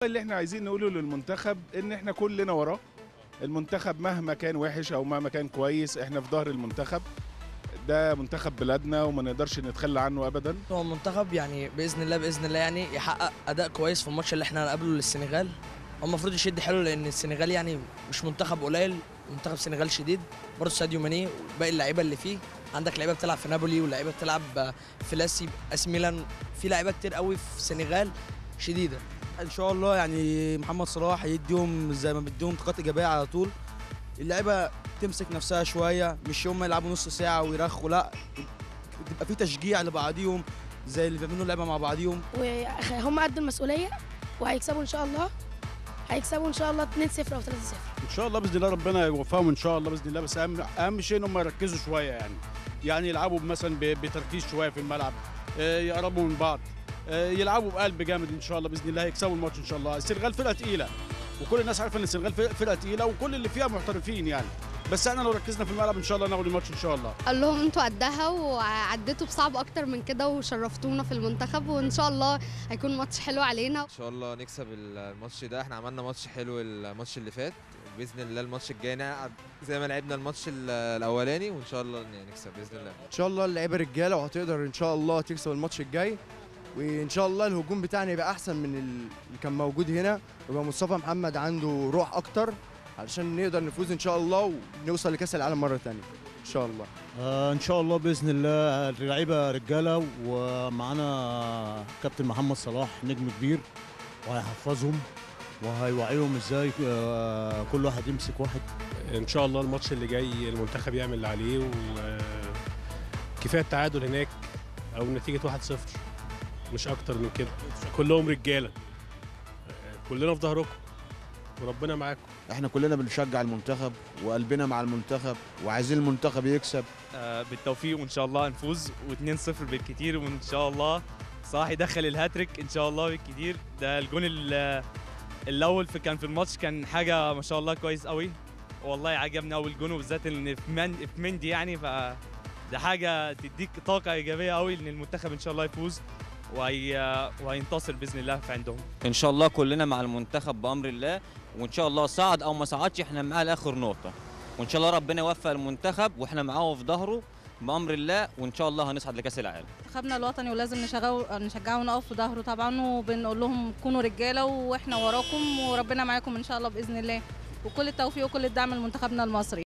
اللي احنا عايزين نقوله للمنتخب ان احنا كلنا وراه المنتخب مهما كان وحش او مهما كان كويس احنا في ظهر المنتخب ده منتخب بلادنا وما نقدرش نتخلى عنه ابدا هو المنتخب يعني باذن الله باذن الله يعني يحقق اداء كويس في الماتش اللي احنا هنقابله للسنغال هو المفروض يشد حلو لان السنغال يعني مش منتخب قليل منتخب سنغال شديد برضه ساديو ماني وباقي اللعيبه اللي فيه عندك لعيبه بتلعب في نابولي ولاعيبه بتلعب في لاسي اس ميلان في لعيبه كتير قوي في السنغال شديده ان شاء الله يعني محمد صلاح يديهم زي ما بديهم طاقات ايجابيه على طول اللعيبه تمسك نفسها شويه مش هم يلعبوا نص ساعه ويرخوا لا تبقى في تشجيع لبعضيهم زي اللي بيعملوا لعبه مع بعضيهم وهم قد المسؤوليه وهيكسبوا ان شاء الله هيكسبوا ان شاء الله 2-0 او 3-0 ان شاء الله باذن الله ربنا يوفقهم ان شاء الله باذن الله بس اهم اهم شيء ان هم يركزوا شويه يعني يعني يلعبوا مثلا ب- بتركيز شويه في الملعب آه، يقربوا من بعض آه، يلعبوا بقلب جامد ان شاء الله باذن الله هيكسبوا الماتش ان شاء الله السنغال فرقه تقيله وكل الناس عارفه ان السنغال فرقه فرقة تقيله وكل اللي فيها محترفين يعني بس احنا لو ركزنا في الملعب ان شاء الله ناخد الماتش ان شاء الله قال لهم انتوا قدها وعديتوا بصعب اكتر من كده وشرفتونا في المنتخب وان شاء الله هيكون ماتش حلو علينا ان شاء الله نكسب الماتش ده احنا عملنا ماتش حلو الماتش اللي فات باذن الله الماتش الجاي نلعب زي ما لعبنا الماتش ال- الاولاني وان شاء الله نكسب باذن الله ان شاء الله اللعيبه رجاله وهتقدر ان شاء الله تكسب الماتش الجاي وان شاء الله الهجوم بتاعنا يبقى احسن من اللي كان موجود هنا ويبقى مصطفى محمد عنده روح اكتر علشان نقدر نفوز ان شاء الله ونوصل لكاس العالم مره ثانيه ان شاء الله آه ان شاء الله باذن الله اللعيبه رجاله ومعانا كابتن محمد صلاح نجم كبير وهيحفظهم وهيوعيهم ازاي آه كل واحد يمسك واحد ان شاء الله الماتش اللي جاي المنتخب يعمل اللي عليه وكفايه التعادل هناك او نتيجه 1-0 مش اكتر من كده كلهم رجاله كلنا في ظهركم وربنا معاكم احنا كلنا بنشجع المنتخب وقلبنا مع المنتخب وعايزين المنتخب يكسب آه، بالتوفيق وان شاء الله نفوز و2-0 بالكتير وان شاء الله صلاح يدخل الهاتريك ان شاء الله بالكتير ده الجون ال- الاول في كان في الماتش كان حاجه ما شاء الله كويس قوي والله عجبني اول جون وبالذات ان في من في مندي يعني ف ده حاجه تديك طاقه ايجابيه قوي ان المنتخب ان شاء الله يفوز وهي وهينتصر باذن الله في عندهم ان شاء الله كلنا مع المنتخب بامر الله وان شاء الله صعد او ما صعدش احنا معاه لاخر نقطه وان شاء الله ربنا يوفق المنتخب واحنا معاه في ظهره بامر الله وان شاء الله هنصعد لكاس العالم منتخبنا الوطني ولازم نشجعه نشجعه ونقف في ظهره طبعا وبنقول لهم كونوا رجاله واحنا وراكم وربنا معاكم ان شاء الله باذن الله وكل التوفيق وكل الدعم لمنتخبنا المصري